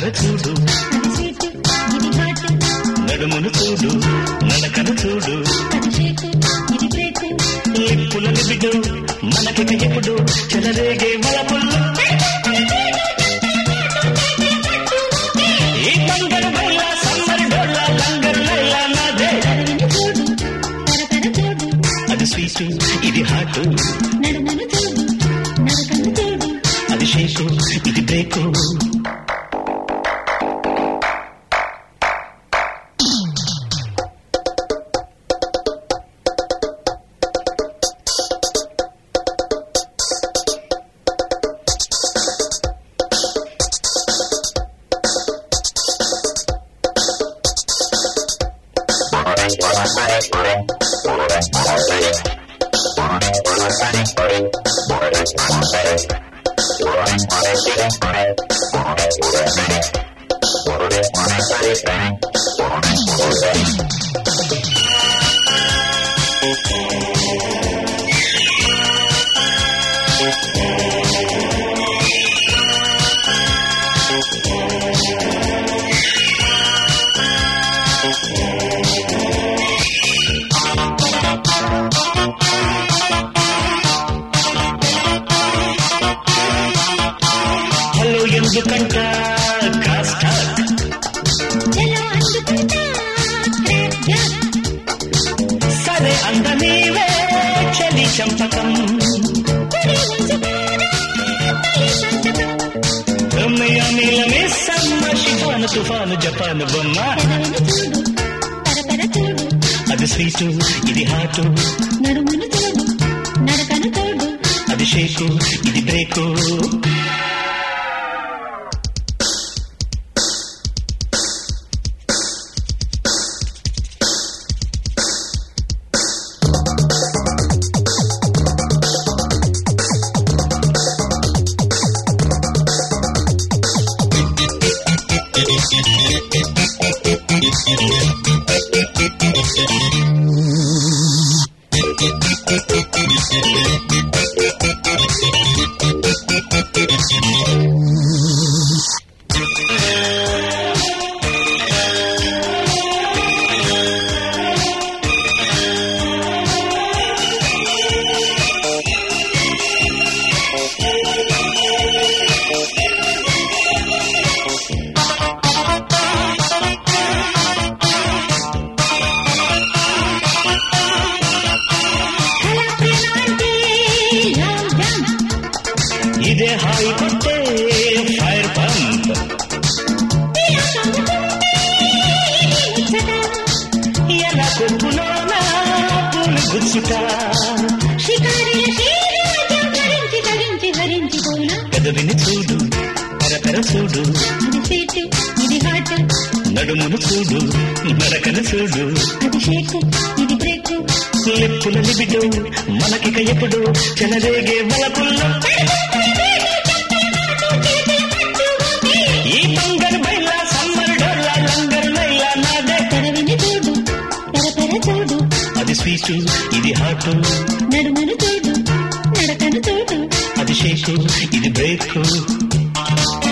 పరపర చూడు అది స్వీట్ ఇది హాట్ నడుమును చూడు నడకను చూడు అది షేక్ ఇది బ్రేక్ లిప్పుల లిబిడు మనకిక ఎప్పుడు చెలరేగే వలపుల్లో ఈ బంగారు బల్ల సమ్మరి డొల్ల లంగరు లైలా నాదే పెదవిని చూడు పరపర చూడు అది స్వీట్ ఇది హాట్ నడుమను చూడు నడకను చూడు అది షేకు ఇది బ్రేకు హలో ఎందుకంట కాస్త ఎలా అందుకుంటా క్రాక్ జాక్ సరే అంద నీవే చలి చంపకం కుడి ఉంచుకోరా తల్లి సంతకం రమ్యమిలమే సమ్మ శిఫాను తుఫాను జపాను బొమ్మ పెదవిని చూడు పరపర చూడు అది స్వీటు ఇది హాటు నడుమును చూడు నడకను చూడు అది షేకు ఇది బ్రేకు అలా ప్రేమాంటే లాంగ్ జంప్ ఇదే హాయి కొట్టే ఫైర్ పంప్ ఇలా సంగుతుంటే ముచ్చట ఎలా కొప్పులోనా పూలు గుచ్చుట షికారిల శ్రీరాజ్యం ధరించి ధరించి ధరించిపోయినా పెదవిని చూడు పరపర చూడు అది స్వీట్ ఇది హాట్ నడుమును చూడు నడకను చూడు అది షేక్ ఇది బ్రేక్ లిప్పుల లిబిడు మనకిక ఎప్పుడు చెలరేగే వలపుల్లో ఈ బంగారు బైల సమ్మరు డొల్ల లంగరు లైలా నాదే పెదవిని చూడు పరపర చూడు అది స్వీటు ఇది హాటు నడుమను చూడు నడకను చూడు అది షేకు ఇది బ్రేకు